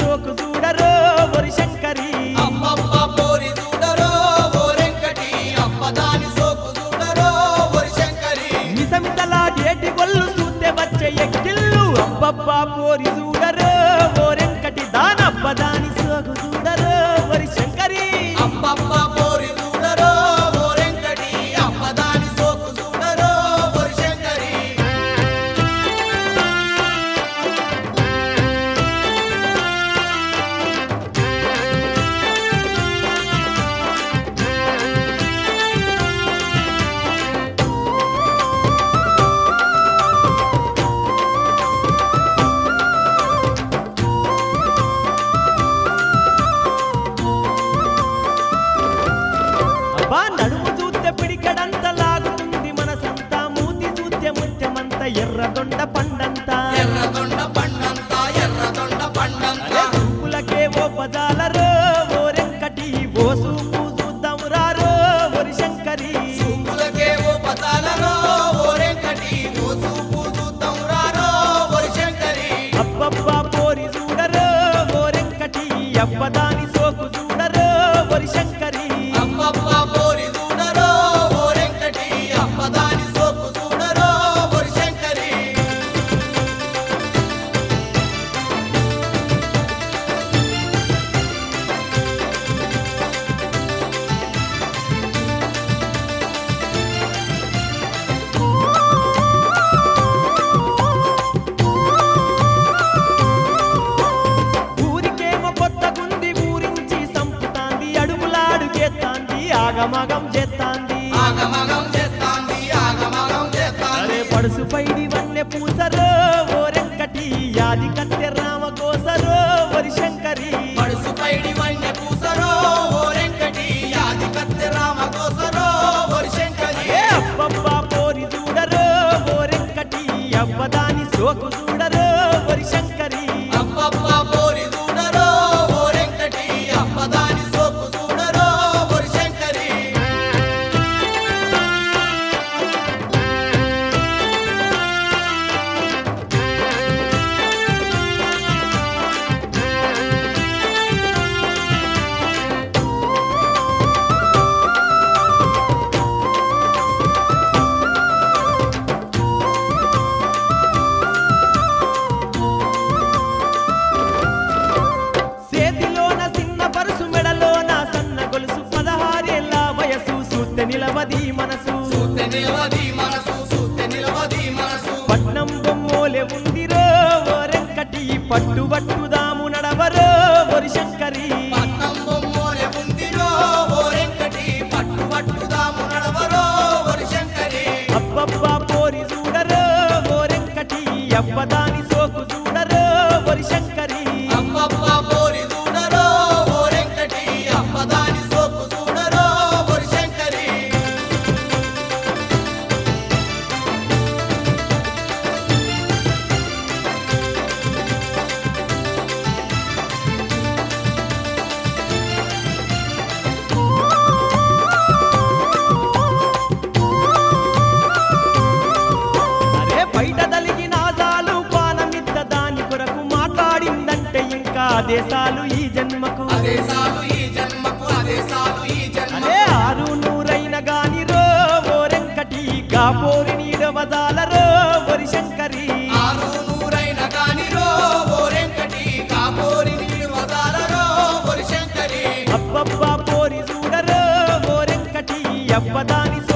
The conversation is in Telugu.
సోకు చూడరో వరి శంకరి అమ్మమ్మ పోరి చూడరో ఓరెంకటి అప్పదాని సోకు చూడరో ఓరి శంకరి మిసమిసలాడేటి గొల్లు చూస్తే వచ్చే ఎక్కిళ్ళు అబ్బబ్బా పోరి చూడరో ఓరెంకటి దానబ్బ దాని సోకు చూడరో వరి శంకరి అమ్మమ్మ పోరి చూడరో ఓరెంకటి అప్పదాని సోకు చూడరో ఓరి శంకరి అబ్బా నడుము చూస్తే పిడికడంత లాగుతుంది మనసంతా మూతి చూస్తే ముత్యమంత ఎర్రదొండ పండంతా ఎర్రదొండ పండంత ఎర్రదొండ పండంత అరే చూపులకే ఓ పదాలరో ఓరెంకటి ఓ సూపు చూద్దాం రారో వరి శంకరి చూపులకే ఓ పతాలలో ఓరెంకటి ఓ చూపు చూద్దాం రారో ఓరి శంకరి అబ్బబ్బా పోరి చూడరో ఓరెంకటి అబ్బదాని సోకు చూడరో వరి శంకరి అమ్మమ్మ పోరి చూడరో ఓరెంకటి అప్పదాని సోకు చూడరో ఓరి శంకరి ఊరికేమో కొత్తగుంది ఊరించి సంపుతాంది అడుగులాడుకేస్తాంది ఆగమగం చేస్తాంది ఆగమగం చేస్తాంది ఆగమగం చేస్తాంది అరే పడుసు పైడి వన్నె పూసరో ఓరెంకటి యాది కత్తె రామ కోసరో వరి శంకరి పడుసు పైడి వన్నె పూసరో ఓరెంకటి యాది కత్తె రామ కోసరో ఓరి శంకరి ఏ అబ్బబ్బా పోరి చూడరో ఓరెంకటి అబ్బదాని సోకు చూడరో వరి శంకరి అమ్మమ్మ పోరి చూడరో ఓరెంకటి అప్పదాని సోకు చూడరో ఓరి శంకరి చేతిలోన చిన్న పరుసు మెడలోన సన్న గొలుసు పదహారేళ్ళ వయసు సూత్తె నిలవది మనసు సూత్తె నిలవది మనసు సూత్తె నిలవది మనసు పట్నం బొమ్మోలే ఉందిరో ఓరెంకటి పట్టు పట్టుదాము నడవరో వరి శంకరి పట్నం బొమ్మోలే ఉందిరో ఓరెంకటి పట్టు పట్టుదాము నడవరో ఓరి శంకరి అబ్బబ్బా పోరి చూడరో ఓరెంకటి అబ్బదాని సోకు చూడరో వరి శంకరి అమ్మమ్మ పోరి చూడరో ఓరెంకటి అప్పదాని సోకు చూడరో ఓరి శంకరి అరే బయట తలిగిన ఆదాలు పానమిద్ద దాని కొరకు మాట్లాడిందంటే ఇంకా దేశాలు ఈ జన్మకు అదే సాలు ఈ జన్మకు అదే సాలు ఈ జన్మ అరే ఆరు నూరైన గాని రో ఓరెంకటి కాపోరి నీడవదాలరో వరి శంకరి ఆరు నూరైన కానిరో ఓరెంకటి కాపోరి నీరు వదాలరో ఓరి శంకరి అబ్బబ్బా పోరి చూడరో ఓరెంకటి అబ్బదాని